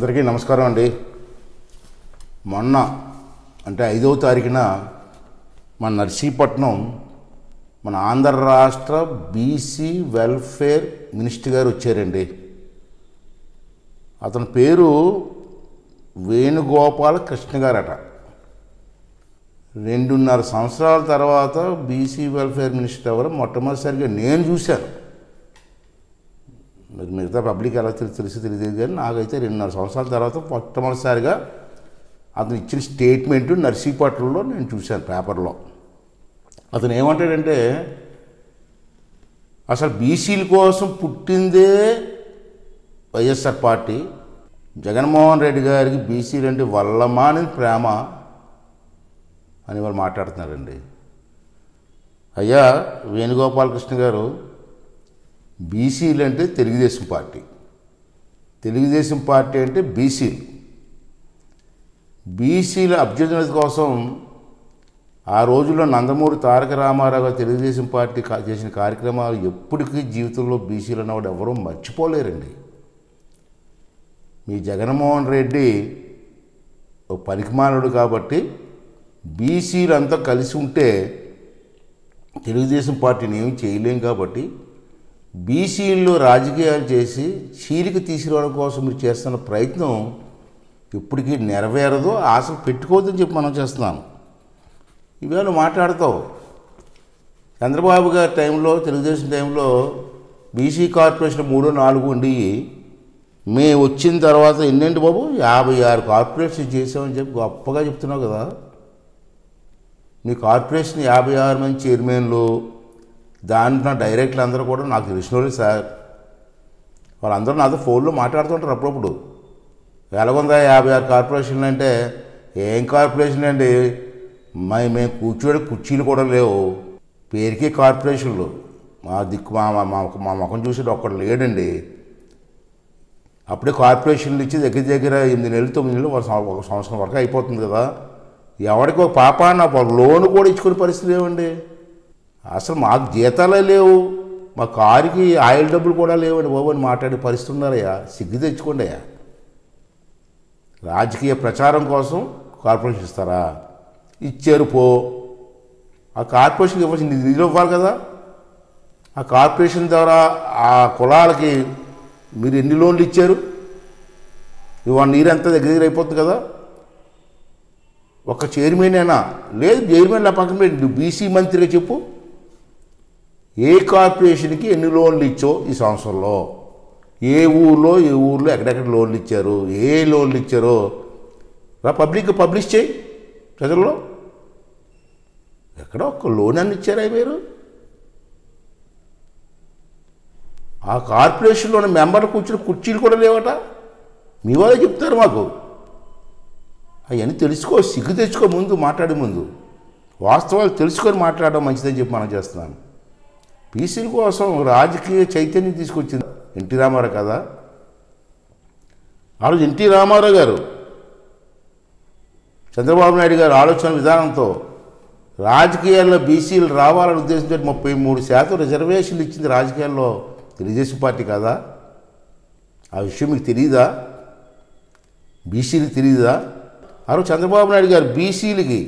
అందరికీ నమస్కారం అండి మొన్న అంటే ఐదవ తారీఖున మన నర్సీపట్నం మన ఆంధ్ర రాష్ట్ర బీసీ వెల్ఫేర్ మినిస్టర్ గారు వచ్చారండి అతని పేరు వేణుగోపాల కృష్ణ గారట రెండున్నర సంవత్సరాల తర్వాత బీసీ వెల్ఫేర్ మినిస్టర్ ఎవరు మొట్టమొదటిసారిగా నేను చూశాను మరి మిగతా పబ్లిక్ ఎలా తెలుసు తెలిసి తెలియదు కానీ నాకైతే రెండున్నర సంవత్సరాల తర్వాత మొట్టమొదటిసారిగా అతను ఇచ్చిన స్టేట్మెంట్ నర్సీపట్నంలో నేను చూశాను పేపర్లో అతను ఏమంటాడంటే అసలు బీసీల కోసం పుట్టిందే వైఎస్ఆర్ పార్టీ జగన్మోహన్ రెడ్డి గారికి బీసీలు అంటే వల్లమాని ప్రేమ అని వాళ్ళు మాట్లాడుతున్నారండి అయ్యా వేణుగోపాలకృష్ణ గారు బీసీలు అంటే తెలుగుదేశం పార్టీ తెలుగుదేశం పార్టీ అంటే బీసీలు బీసీల అభ్యున్నత కోసం ఆ రోజుల్లో నందమూరి తారక రామారావు గారు తెలుగుదేశం పార్టీ కా- చేసిన కార్యక్రమాలు ఎప్పటికీ జీవితంలో బీసీలు అన్నవాడు ఎవరూ మర్చిపోలేరండి మీ జగన్మోహన్ రెడ్డి ఒక పనికిమానుడు కాబట్టి బీసీలు అంతా కలిసి ఉంటే తెలుగుదేశం పార్టీని ఏమి చేయలేం కాబట్టి బీసీల్లో రాజకీయాలు చేసి చీలిక తీసుకురావడం కోసం మీరు చేస్తున్న ప్రయత్నం ఇప్పటికీ నెరవేరదు ఆశలు పెట్టుకోవద్దని చెప్పి మనం చేస్తున్నాం ఇవాళ మాట్లాడతావు చంద్రబాబు గారి టైంలో తెలుగుదేశం టైంలో బీసీ కార్పొరేషన్ మూడు నాలుగు ఉండి మేము వచ్చిన తర్వాత ఎన్నేంటి బాబు యాభై ఆరు కార్పొరేషన్ చేసామని చెప్పి గొప్పగా చెప్తున్నావు కదా మీ కార్పొరేషన్ యాభై ఆరు మంది చైర్మన్లు దాంట్లో డైరెక్టర్లు అందరూ కూడా నాకు తెలిసిన వాళ్ళు సార్ వాళ్ళందరూ నాతో ఫోన్లో మాట్లాడుతుంటారు అప్పుడప్పుడు ఎలాగుందా యాభై ఆరు కార్పొరేషన్లు అంటే ఏం కార్పొరేషన్ అండి మా మేము కూర్చోడే కుర్చీలు కూడా లేవు పేరుకే కార్పొరేషన్లు మా దిక్కు మా మా మా- మా ముఖం చూసేది ఒక్కడు లేడండి అప్పుడే కార్పొరేషన్లు ఇచ్చి దగ్గర దగ్గర ఎనిమిది నెలలు తొమ్మిది నెలలు ఒక సం- ఒక సంవత్సరం వరకు అయిపోతుంది కదా ఎవరికి ఒక పాప నా లోన్ కూడా ఇచ్చుకునే పరిస్థితి లేవండి అసలు మాకు జీతాలే లేవు మా కారుకి ఆయిల్ డబ్బులు కూడా లేవండి బాబు అని మాట్లాడే పరిస్థితి ఉన్నారయ్యా సిగ్గు తెచ్చుకోండి అయ్యా రాజకీయ ప్రచారం కోసం కార్పొరేషన్ ఇస్తారా ఇచ్చారు పో ఆ కార్పొరేషన్కి ఇవ్వాల్సిన నిధులు ఇవ్వాలి కదా ఆ కార్పొరేషన్ ద్వారా ఆ కులాలకి మీరు ఎన్ని లోన్లు ఇచ్చారు ఇవాళ నీరంతా దగ్గర దగ్గర అయిపోతుంది కదా ఒక చైర్మనేనా లేదు చైర్మన్ నా పక్కన పెట్టి నువ్వు బీసీ మంత్రిగా చెప్పు ఏ కార్పొరేషన్కి ఎన్ని లోన్లు ఇచ్చో ఈ సంవత్సరంలో ఏ ఊర్లో ఏ ఊర్లో ఎక్కడెక్కడ లోన్లు ఇచ్చారు ఏ లోన్లు ఇచ్చారో రా పబ్లిక్ పబ్లిష్ చేయి ప్రజల్లో ఎక్కడ ఒక్క లోన్ అని ఇచ్చారా మీరు ఆ కార్పొరేషన్లోని మెంబర్లు కూర్చుని కుర్చీలు కూడా లేవట మీ వాళ్ళే చెప్తారు మాకు అవన్నీ తెలుసుకో సిగ్గు తెచ్చుకో ముందు మాట్లాడే ముందు వాస్తవాలు తెలుసుకొని మాట్లాడడం మంచిదని చెప్పి మనం చేస్తున్నాను బీసీల కోసం రాజకీయ చైతన్యం తీసుకొచ్చింది ఎన్టీ రామారావు కదా ఆ రోజు ఎన్టీ రామారావు గారు చంద్రబాబు నాయుడు గారు ఆలోచన విధానంతో రాజకీయాల్లో బీసీలు రావాలనే ఉద్దేశంతో ముప్పై మూడు శాతం రిజర్వేషన్లు ఇచ్చింది రాజకీయాల్లో తెలుగుదేశం పార్టీ కదా ఆ విషయం మీకు తెలియదా బీసీలకు తెలియదా ఆ రోజు చంద్రబాబు నాయుడు గారు బీసీలకి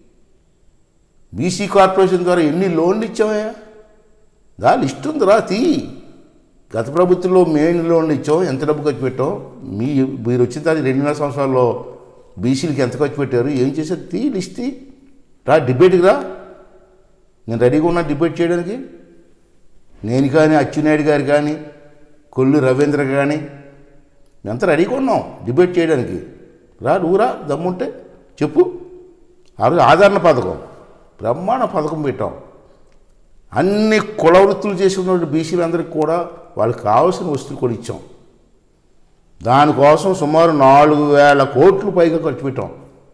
బీసీ కార్పొరేషన్ ద్వారా ఎన్ని లోన్లు ఇచ్చామయ్యా దా లిస్ట్ ఉందిరా తీ గత ప్రభుత్వంలో మేము లోన్లు ఇచ్చాం ఎంత డబ్బు ఖర్చు పెట్టాం మీ మీరు వచ్చిన తర్వాత రెండున్నర సంవత్సరాల్లో బీసీలకి ఎంత ఖర్చు పెట్టారు ఏం చేశారు తీ లిస్ట్ తీ రా డిబేట్కి రా నేను రెడీగా ఉన్నా డిబేట్ చేయడానికి నేను కానీ అచ్చెన్నాయుడు గారు కానీ కొల్లు రవీంద్ర కానీ మేమంతా రెడీగా ఉన్నాం డిబేట్ చేయడానికి రా నువ్వు రా దమ్ముంటే చెప్పు ఆ రోజు ఆదరణ పథకం బ్రహ్మాండ పథకం పెట్టాం అన్ని కుల వృత్తులు చేసుకున్న బీసీలందరికీ కూడా వాళ్ళకి కావాల్సిన వస్తువులు కూడా ఇచ్చాం దానికోసం సుమారు నాలుగు వేల కోట్లు పైగా ఖర్చు పెట్టాం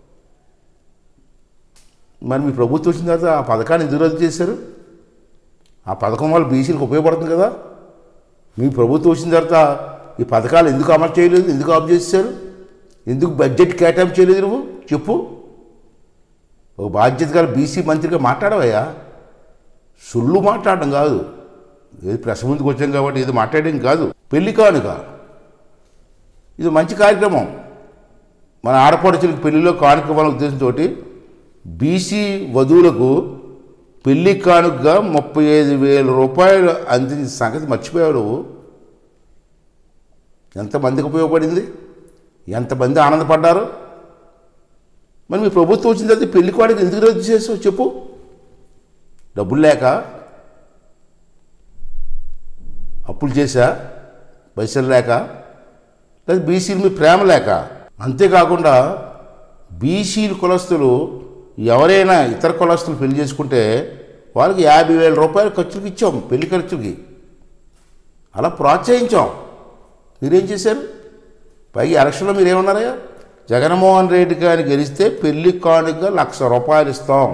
మరి మీ ప్రభుత్వం వచ్చిన తర్వాత ఆ పథకాన్ని ఎందుకు రద్దు చేశారు ఆ పథకం వల్ల బీసీలకు ఉపయోగపడుతుంది కదా మీ ప్రభుత్వం వచ్చిన తర్వాత ఈ పథకాలు ఎందుకు అమలు చేయలేదు ఎందుకు ఆఫ్ చేశారు ఎందుకు బడ్జెట్ కేటాయింపు చేయలేదు నువ్వు చెప్పు ఒక బాధ్యత గల బీసీ మంత్రిగా మాట్లాడవయ్యా సుళ్ళు మాట్లాడడం కాదు ఏది ప్రెస్ ముందుకు వచ్చాం కాబట్టి ఏదో మాట్లాడడం కాదు పెళ్లి కానుక ఇది మంచి కార్యక్రమం మన ఆడపడుచులకు పెళ్లిలో కానుక ఇవ్వాలనే ఉద్దేశంతో బీసీ వధువులకు పెళ్లి కానుకగా ముప్పై ఐదు వేల రూపాయలు అందించిన సంగతి మర్చిపోయావు నువ్వు ఎంతమందికి ఉపయోగపడింది ఎంతమంది ఆనందపడ్డారు మరి మీ ప్రభుత్వం వచ్చిన తర్వాత పెళ్లి కానుక ఎందుకు రద్దు చేసావు చెప్పు డబ్బులు లేక అప్పులు చేశా పైసలు లేక లేదా బీసీలు మీ ప్రేమ లేక అంతేకాకుండా బీసీలు కులస్తులు ఎవరైనా ఇతర కులస్తులు పెళ్లి చేసుకుంటే వాళ్ళకి యాభై వేల రూపాయలు ఖర్చులకి ఇచ్చాం పెళ్లి ఖర్చులకి అలా ప్రోత్సహించాం మీరేం చేశారు పైగా ఎలక్షన్లో మీరేమన్నారయ్యా జగన్మోహన్ రెడ్డి గారిని గెలిస్తే పెళ్లి కానుక లక్ష రూపాయలు ఇస్తాం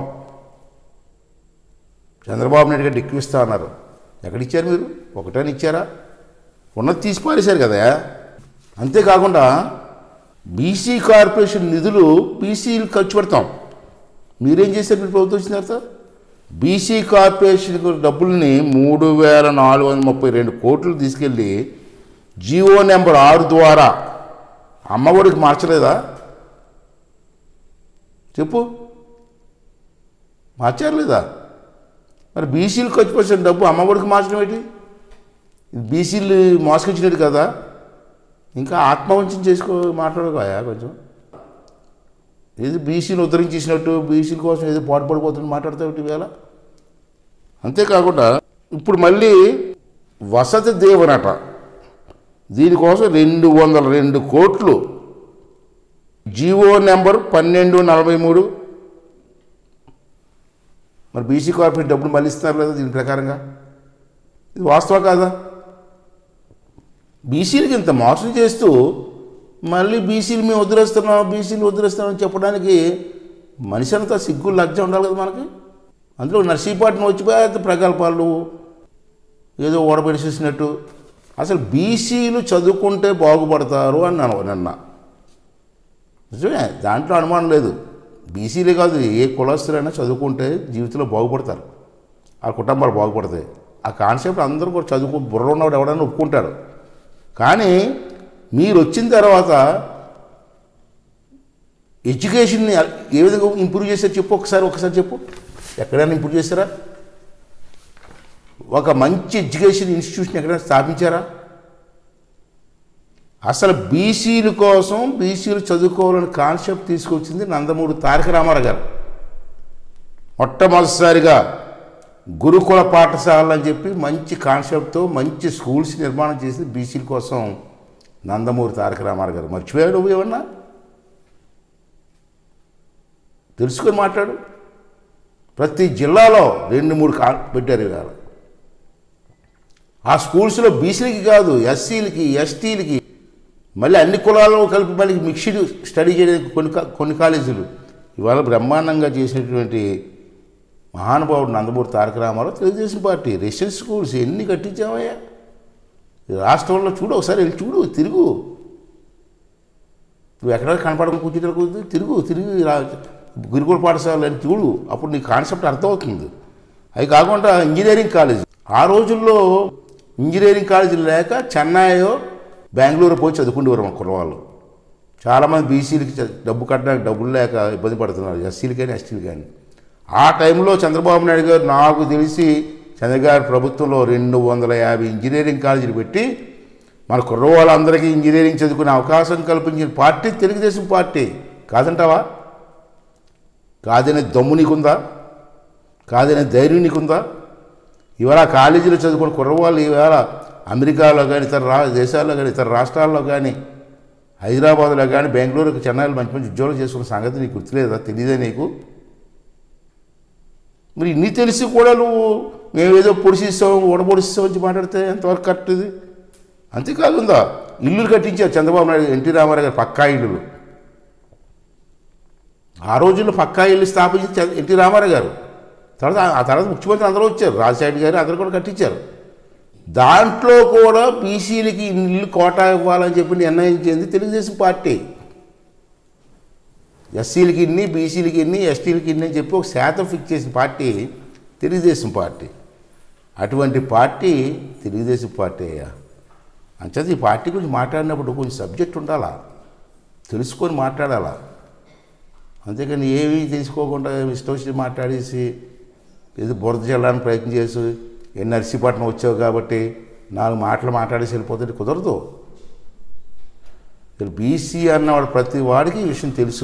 చంద్రబాబు నాయుడు గారు ఎక్కువిస్తా అన్నారు ఎక్కడిచ్చారు మీరు ఒకటని ఇచ్చారా ఉన్నది తీసి పారేశారు కదా అంతేకాకుండా బీసీ కార్పొరేషన్ నిధులు బీసీలు ఖర్చు పెడతాం మీరేం చేశారు మీరు ప్రభుత్వం వచ్చిన తర్వాత బీసీ కార్పొరేషన్ డబ్బుల్ని మూడు వేల నాలుగు వందల ముప్పై రెండు కోట్లు తీసుకెళ్ళి జియో నెంబర్ ఆరు ద్వారా అమ్మఒడికి మార్చలేదా చెప్పు మార్చారు లేదా మరి బీసీలు ఖర్చు పెట్టిన డబ్బు అమ్మఒడికి మార్చడం ఏంటి ఇది బీసీలు మోసగించినట్టు కదా ఇంకా ఆత్మవంచం చేసుకో మాట్లాడుకోయా కొంచెం ఏది బీసీలు ఉద్ధరించేసినట్టు బీసీల కోసం ఏదో పాటు పడిపోతుంది మాట్లాడతావు వేళ అంతేకాకుండా ఇప్పుడు మళ్ళీ వసతి దేవనట దీనికోసం రెండు వందల రెండు కోట్లు జీవో నెంబర్ పన్నెండు నలభై మూడు మరి బీసీ కార్పొరేట్ డబ్బులు మళ్ళీ ఇస్తున్నారు లేదా దీని ప్రకారంగా ఇది వాస్తవ కాదా బీసీలకి ఇంత మోసం చేస్తూ మళ్ళీ బీసీలు మేము వదిలేస్తున్నాం బీసీలు వదిలేస్తున్నాం అని చెప్పడానికి మనిషి అంతా సిగ్గు లజ్జ ఉండాలి కదా మనకి అందులో నర్సీపట్నం వచ్చిపోయే ప్రగల్భాలు ఏదో ఓడబెడిసేసినట్టు అసలు బీసీలు చదువుకుంటే బాగుపడతారు అన్నాను నిన్న నిజమే దాంట్లో అనుమానం లేదు బీసీలే కాదు ఏ కులస్తులైనా చదువుకుంటే జీవితంలో బాగుపడతారు ఆ కుటుంబాలు బాగుపడతాయి ఆ కాన్సెప్ట్ అందరూ కూడా చదువుకు బుర్ర ఉన్నవాడు ఎవడైనా ఒప్పుకుంటాడు కానీ మీరు వచ్చిన తర్వాత ఎడ్యుకేషన్ని ఏ విధంగా ఇంప్రూవ్ చేశారు చెప్పు ఒకసారి ఒకసారి చెప్పు ఎక్కడైనా ఇంప్రూవ్ చేశారా ఒక మంచి ఎడ్యుకేషన్ ఇన్స్టిట్యూషన్ ఎక్కడైనా స్థాపించారా అసలు బీసీల కోసం బీసీలు చదువుకోవాలని కాన్సెప్ట్ తీసుకొచ్చింది నందమూరి తారక రామారావు గారు మొట్టమొదటిసారిగా గురుకుల పాఠశాలలు అని చెప్పి మంచి కాన్సెప్ట్తో మంచి స్కూల్స్ నిర్మాణం చేసి బీసీల కోసం నందమూరి తారక రామారావు గారు మర్చిపోయాడు నువ్వు ఏమన్నా తెలుసుకొని మాట్లాడు ప్రతి జిల్లాలో రెండు మూడు కా పెట్టారు ఇవాళ ఆ స్కూల్స్లో బీసీలకి కాదు ఎస్సీలకి ఎస్టీలకి మళ్ళీ అన్ని కులాలను కలిపి మళ్ళీ మిక్స్డ్ స్టడీ చేయడానికి కొన్ని కా- కొన్ని కాలేజీలు ఇవాళ బ్రహ్మాండంగా చేసినటువంటి మహానుభావుడు Nandamuri Taraka Rama Rao Telugu Desam party residence schools ఎన్ని కట్టించామయ్యా ఈ రాష్ట్రంలో చూడు ఒకసారి వెళ్ళి చూడు తిరుగు నువ్వు ఎక్కడ కనపడకుండా కూర్చుంటే కూర్చో తిరుగు తిరిగి రా గురుకుల పాఠశాల అని చూడు అప్పుడు నీ కాన్సెప్ట్ అర్థమవుతుంది అవి కాకుండా ఇంజనీరింగ్ కాలేజ్ ఆ రోజుల్లో ఇంజనీరింగ్ కాలేజీ లేక చెన్నైయో బెంగళూరు పోయి చదువుకుంటేవారు మా కుర్రవాళ్ళు చాలామంది బీసీలకి చ- డబ్బు కట్టడానికి డబ్బులు లేక ఇబ్బంది పడుతున్నారు ఎస్సీలు కానీ ఎస్టీలు కానీ ఆ టైంలో చంద్రబాబు నాయుడు గారు నాకు తెలిసి చంద్రగారి ప్రభుత్వంలో రెండు వందల యాభై ఇంజనీరింగ్ కాలేజీలు పెట్టి మన కుర్రవాళ్ళందరికీ ఇంజనీరింగ్ చదువుకునే అవకాశం కల్పించిన పార్టీ తెలుగుదేశం పార్టీ కాదంటావా కాదనే దమ్ము నీకుందా కాదనే ధైర్యం నీకుందా ఇవాళ కాలేజీలో చదువుకున్న కుర్రవాళ్ళు ఇవాళ అమెరికాలో కానీ ఇతర రా దేశాల్లో కానీ ఇతర రాష్ట్రాల్లో కానీ హైదరాబాద్లో కానీ బెంగళూరు చెన్నైలో మంచి మంచి ఉద్యోగాలు చేసుకున్న సంగతి నీకు గుర్తులేదా తెలియదా నీకు మరి ఇన్ని తెలిసి కూడా నువ్వు మేమేదో పొడిసిస్తాం ఓడపొడిస్తాం అని మాట్లాడితే ఎంతవరకు కరెక్ట్ ఇది అంతేకాకుండా ఇల్లులు కట్టించారు చంద్రబాబు నాయుడు ఎన్టీ రామారావు గారు పక్కా ఇల్లులు ఆ రోజుల్లో పక్కా ఇల్లు స్థాపించి చ- ఎన్టీ రామారావు గారు తర్వాత ఆ తర్వాత ముఖ్యమంత్రి అందరూ వచ్చారు రాజశేఖర్ గారు అందరూ కూడా కట్టించారు దాంట్లో కూడా బీసీలకి ఇల్లు కోటా ఇవ్వాలని చెప్పి నిర్ణయించింది తెలుగుదేశం పార్టీ ఎస్సీలకి ఇన్ని బీసీలకి ఇన్ని ఎస్టీలకి ఇన్ని అని చెప్పి ఒక శాతం ఫిక్స్ చేసిన పార్టీ తెలుగుదేశం పార్టీ అటువంటి పార్టీ తెలుగుదేశం పార్టీ అయ్యా అంచేత ఈ పార్టీ గురించి మాట్లాడినప్పుడు కొంచెం సబ్జెక్ట్ ఉండాలా తెలుసుకొని మాట్లాడాలా అంతేకాని ఏమీ తెలుసుకోకుండా ఇష్టం వచ్చి మాట్లాడేసి ఏదో బురద చల్లడానికి ప్రయత్నం చేసి ఏ నర్సీపట్నం వచ్చావు కాబట్టి నాలుగు మాటలు మాట్లాడేసి వెళ్ళిపోతుంటే కుదరదు ఇక్కడ బీసీ అన్నవాడు ప్రతి వాడికి ఈ విషయం తెలుసు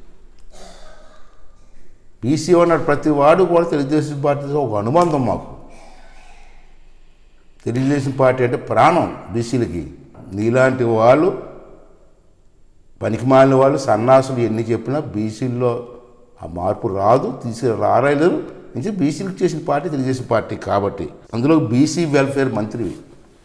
బీసీ అన్నాడు ప్రతి వాడు కూడా తెలుగుదేశం పార్టీతో ఒక అనుబంధం మాకు తెలుగుదేశం పార్టీ అంటే ప్రాణం బీసీలకి నీలాంటి వాళ్ళు పనికిమాలిన వాళ్ళు సన్నాసులు ఎన్ని చెప్పినా బీసీల్లో ఆ మార్పు రాదు తీసుకు రారాయలేరు నుంచి బీసీలకు చేసిన పార్టీ తెలుగుదేశం పార్టీ కాబట్టి అందులో బీసీ వెల్ఫేర్ మంత్రివి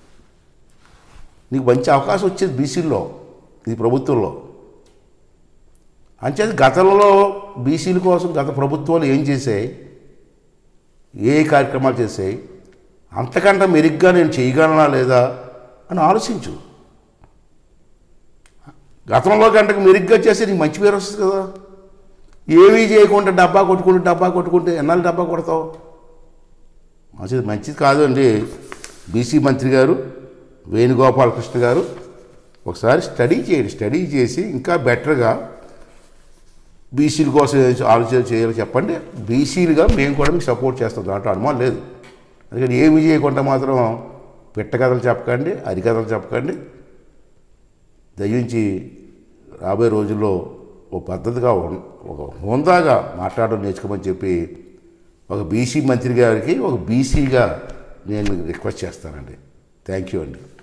నీకు మంచి అవకాశం వచ్చేది బీసీల్లో ఈ ప్రభుత్వంలో అంచేది గతంలో బీసీల కోసం గత ప్రభుత్వాలు ఏం చేశాయి ఏ కార్యక్రమాలు చేశాయి అంతకంటే మెరుగ్గా నేను చేయగలనా లేదా అని ఆలోచించు గతంలో గంటకు మెరుగ్గా చేస్తే నీకు మంచి పేరు వస్తుంది కదా ఏమీ చేయకుండా డబ్బా కొట్టుకుంటే డబ్బా కొట్టుకుంటే ఎన్నాళ్ళు డబ్బా కొడతావు మంచిది మంచిది కాదు అండి బీసీ మంత్రి గారు వేణుగోపాలకృష్ణ గారు ఒకసారి స్టడీ చేయండి స్టడీ చేసి ఇంకా బెటర్గా బీసీల కోసం ఏం ఆలోచన చేయాలో చెప్పండి బీసీలుగా మేము కూడా మీకు సపోర్ట్ చేస్తాం దాంట్లో అనుమానం లేదు అందుకని ఏమి చేయకుండా మాత్రం పిట్ట కథలు చెప్పకండి అరికథలు చెప్పకండి దయించి రాబోయే రోజుల్లో ఒక పద్ధతిగా ఉన్- ఒక హోందాగా మాట్లాడడం నేర్చుకోమని చెప్పి ఒక బీసీ మంత్రి గారికి ఒక బీసీగా నేను రిక్వెస్ట్ చేస్తానండి థ్యాంక్ యూ అండి